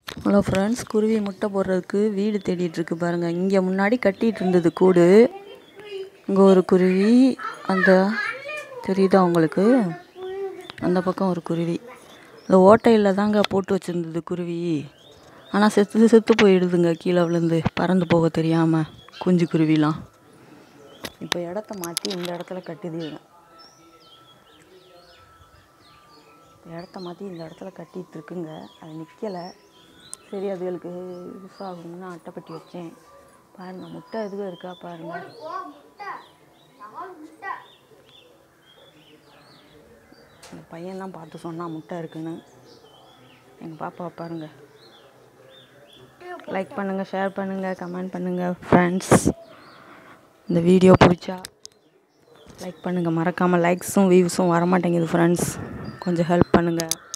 hello friends குருவி முட்டை போடுறதுக்கு வீடு தேடிட்டு இருக்கு பாருங்கள் இங்கே முன்னாடி கட்டிகிட்டு இருந்தது கூடு இங்கே ஒரு குருவி அந்த தெரியுதா உங்களுக்கு அந்த பக்கம் ஒரு குருவி இந்த ஓட்டையில் தாங்க போட்டு வச்சுருந்தது குருவி ஆனால் செத்து செத்து போயிடுதுங்க கீழே விழுந்து பறந்து போக தெரியாமல் குஞ்சு குருவிலாம் இப்போ இடத்த மாற்றி இந்த இடத்துல கட்டுதுங்க இடத்த மாற்றி இந்த இடத்துல கட்டிகிட்டு இருக்குங்க அது நிற்கலை சரி அதுகளுக்கு யூஸ் ஆகும்னு அட்டைப்பட்டி வச்சேன் பாருங்கள் முட்டை எதுவும் இருக்கா பாருங்கள் எங்கள் பையன்தான் பார்த்து சொன்னான் முட்டை இருக்குன்னு எங்கள் பாப்பா பாருங்கள் லைக் பண்ணுங்கள் ஷேர் பண்ணுங்கள் கமெண்ட் பண்ணுங்கள் ஃப்ரெண்ட்ஸ் இந்த வீடியோ பிடிச்சா லைக் பண்ணுங்கள் மறக்காமல் லைக்ஸும் வியூஸும் வரமாட்டேங்குது ஃப்ரெண்ட்ஸ் கொஞ்சம் ஹெல்ப் பண்ணுங்கள்